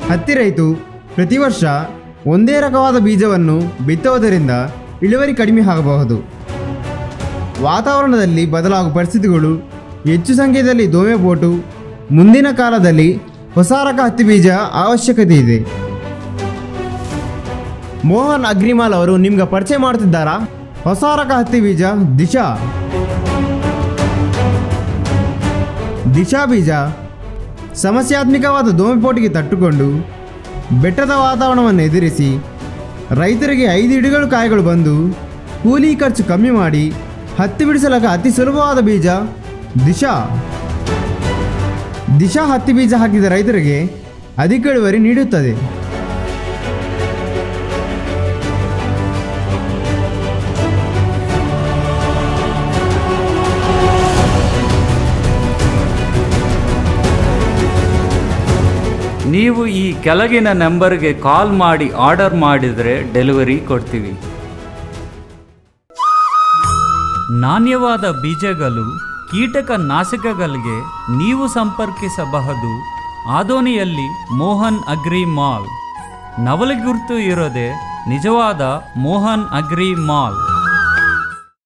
ಹತ್ತಿ ರೈತು ಪ್ರತಿ ವರ್ಷ ಒಂದೇ ರಕವಾದ ಬೀಜವನ್ನು ಬಿತ್ತುವುದರಿಂದ ಇಳುವರಿ ಕಡಿಮೆ ಆಗಬಹುದು ವಾತಾವರಣದಲ್ಲಿ ಬದಲಾಗುವ ಪರಿಸ್ಥಿತಿಗಳು ಹೆಚ್ಚು ಸಂಖ್ಯೆಯಲ್ಲಿ ದೋಮೆ ಬೋಟು ಮುಂದಿನ ಕಾಲದಲ್ಲಿ ಹೊಸ ರಕ ಹತ್ತಿ ಬೀಜ ಅವಶ್ಯಕತೆ ಇದೆ ಮೋಹನ್ ಅಗ್ರಿಮಾಲ್ ಅವರು ನಿಮ್ಗೆ ಪರಿಚಯ ಮಾಡ್ತಿದ್ದಾರಾ ಹೊಸ ರಕ ಹತ್ತಿ ಬೀಜ ದಿಶಾ ದಿಶಾ ಬೀಜ ಸಮಸ್ಯಾತ್ಮಕವಾದ ದೋಮೆಪೋಟಿಗೆ ತಟ್ಟುಕೊಂಡು ಬೆಟ್ಟದ ವಾತಾವರಣವನ್ನು ಎದುರಿಸಿ ರೈತರಿಗೆ ಐದು ಹಿಡಿಗಳು ಕಾಯಿಗಳು ಬಂದು ಕೂಲಿ ಖರ್ಚು ಕಮ್ಮಿ ಮಾಡಿ ಹತ್ತಿ ಬಿಡಿಸಲಕ ಅತಿ ಸುಲಭವಾದ ಬೀಜ ದಿಶಾ ದಿಶಾ ಹತ್ತಿ ಬೀಜ ಹಾಕಿದ ರೈತರಿಗೆ ಅಧಿಕ ಇಳುವರಿ ನೀಡುತ್ತದೆ ನೀವು ಈ ಕೆಳಗಿನ ನಂಬರ್ಗೆ ಕಾಲ್ ಮಾಡಿ ಆರ್ಡರ್ ಮಾಡಿದರೆ ಡೆಲಿವರಿ ಕೊಡ್ತೀವಿ ನಾಣ್ಯವಾದ ಬೀಜಗಳು ಕೀಟಕ ನಾಶಕಗಳಿಗೆ ನೀವು ಸಂಪರ್ಕಿಸಬಹುದು ಆದೋನಿಯಲ್ಲಿ ಮೋಹನ್ ಅಗ್ರಿ ಮಾಲ್ ನವಲಗುರ್ತು ಇರೋದೆ ನಿಜವಾದ ಮೋಹನ್ ಅಗ್ರಿ ಮಾಲ್